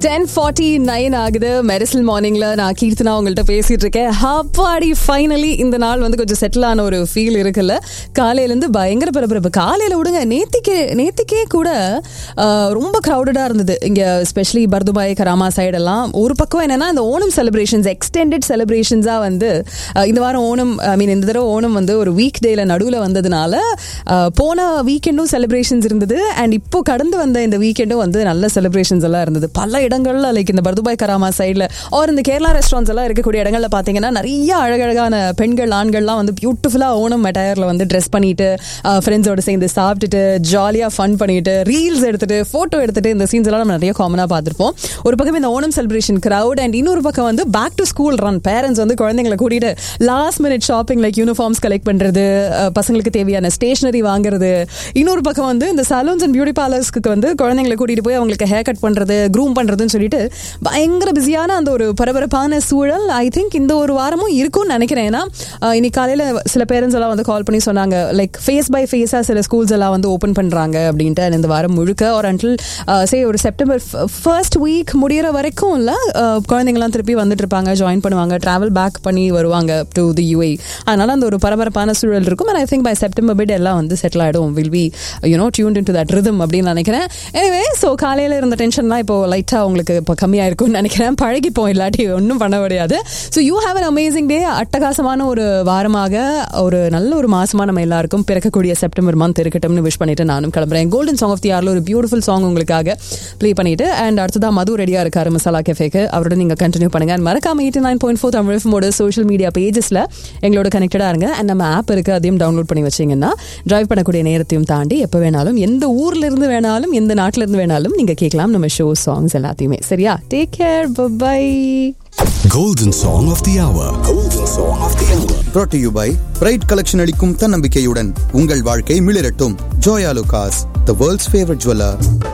Ten forty nine ஆகுது மெரிசல் மார்னிங்ல நான் கீர்த்தனா உங்கள்கிட்ட பேசிட்டு இருக்கேன் ஹப்பாடி ஃபைனலி இந்த நாள் வந்து கொஞ்சம் செட்டில் ஆன ஒரு ஃபீல் இருக்குல்ல காலையிலேருந்து பயங்கர பரபரப்பு காலையில விடுங்க நேத்திக்கே நேத்திக்கே கூட ஆஹ், ரொம்ப க்ரௌடடா இருந்தது இங்க ஸ்பெஷலி பர்துபாய் கராமா சைடெல்லாம் ஒரு பக்கம் என்னன்னா இந்த ஓணம் செலிப்ரேஷன்ஸ் எக்ஸ்டெண்டட் செலிப்ரேஷன்ஸா வந்து ஆஹ், இந்த வாரம் ஓணம் ஐ மீன் இந்த தடவை ஓணம் வந்து ஒரு வீக் டேல நடுவில் வந்ததுனால ஆஹ், போன வீக்கெண்டும் செலிப்ரேஷன்ஸ் இருந்தது அண்ட் இப்போ கடந்து வந்த இந்த வீக்கெண்டும் வந்து நல்ல செலிப்ரேஷன்ஸ் எல்லாம் இருந்தது பல இடங்கள்ல லைக் இந்த பர்துபாய் கராமா சைடில் ஆர் இந்த கேரளா ரெஸ்டாரண்ட்ஸ் எல்லாம் இருக்கக்கூடிய இடங்கள்ல பார்த்தீங்கன்னா நிறைய அழகழகான பெண்கள் ஆண்கள்லாம் வந்து பியூட்டிஃபுல்லாக ஓணம் மெட்டையரில் வந்து ட்ரெஸ் பண்ணிட்டு ஃப்ரெண்ட்ஸோட சேர்ந்து சாப்பிட்டுட்டு ஜாலியாக ஃபன் பண்ணிட்டு ரீல்ஸ் எடுத்துட்டு ஃபோட்டோ எடுத்துட்டு இந்த சீன்ஸ் எல்லாம் நம்ம நிறைய காமனாக பார்த்துருப்போம் ஒரு பக்கம் இந்த ஓணம் செலிப்ரேஷன் கிரவுட் அண்ட் இன்னொரு பக்கம் வந்து back to school run parents வந்து குழந்தைங்களை கூட்டிட்டு last minute shopping like uniforms collect பண்றது அஹ், பசங்களுக்கு தேவையான ஸ்டேஷனரி வாங்குறது இன்னொரு பக்கம் வந்து இந்த சலூன்ஸ் அண்ட் பியூட்டி பார்லர்ஸ்க்கு வந்து குழந்தைங்களை கூட்டிட்டு போய் அவங்களுக்கு ஹேர் கட் பண்றது க்ரூம் பண்றதுன்னு சொல்லிட்டு பயங்கர பிஸியான அந்த ஒரு பரபரப்பான சூழல் ஐ திங்க் இந்த ஒரு வாரமும் இருக்கும்னு நினைக்கிறேன் ஏன்னா அஹ், இன்னைக்கு காலையில சில பேரண்ட்ஸ் எல்லாம் வந்து கால் பண்ணி சொன்னாங்க லைக் ஃபேஸ் பை ஃபேஸா சில ஸ்கூல்ஸ் எல்லாம் வந்து ஓப்பன் பண்றாங்க அப்படின்ட்டு and இந்த வாரம் முழுக்க ஒரு அன்டில் சே ஒரு செப்டம்பர் ஃபர்ஸ்ட் வீக் முடியிற வரைக்கும் இல்ல அஹ், குழந்தைங்கலாம் திருப்பி வந்துட்டு இருப்பாங்க ஜாயின் பண்ணுவாங்க டிராவல் பேக் பண்ணி வருவாங்க டு தி யூஏ அதனால அந்த ஒரு பரபரப்பான சூழல் இருக்கும் and I think by September bit எல்லாம் வந்து செட்டில் ஆயிடும் will be you know tune in to that rhythm அப்படின்னு நினைக்கிறேன் எனவே ஸோ காலையில இருந்த டென்ஷன்லாம் இப்போ லைட்டாக உங்களுக்கு இப்போ கம்மியாக இருக்கும்னு நினைக்கிறேன் பழகிப்போம் இல்லாட்டி ஒன்றும் பண்ண முடியாது so you have an amazing day அட்டகாசமான ஒரு வாரமாக ஒரு நல்ல ஒரு மாசமா நம்ம எல்லாருக்கும் பிறக்கக்கூடிய செப்டம்பர் மந்த் இருக்கட்டும்னு விஷ் பண்ணிட்டு நானும் கிளம்புறேன் கோல்டன் சாங் ஆஃப் தி ஆர்ல ஒரு பியூட்டிஃபுல் சாங் உங்களுக்காக ப்ளே பண்ணிட்டு அண்ட் அடுத்ததான் மது ரெடியா இருக்காரு மசாலா கெஃபேக்கு அவரோட நீங்க கண்டினியூ பண்ணுங்க And மறக்காம eighty nine point four Tamil மோட சோஷியல் மீடியா பேஜஸ்ல எங்களோட கனெக்டடா இருங்க அண்ட் நம்ம ஆப் இருக்கு அதையும் டவுன்லோட் பண்ணி வச்சீங்கன்னா டிரைவ் பண்ணக்கூடிய நேரத்தையும் தாண்டி எப்போ வேணாலும் எந்த ஊர்ல இருந்து வேணாலும் எந்த நாட்டுல இருந்து வேணாலும் நீங்க கேட்கலாம் நம்ம ஷோ சாங்ஸ் எல்லாத்தையுமே சரியா take care bye Golden Song of the Hour. Golden Song of the Hour. brought to you by pride collection அளிக்கும் தன்னம்பிக்கையுடன் உங்கள் வாழ்க்கை மிளிரட்டும் Joyalukkas the world's favourite jeweller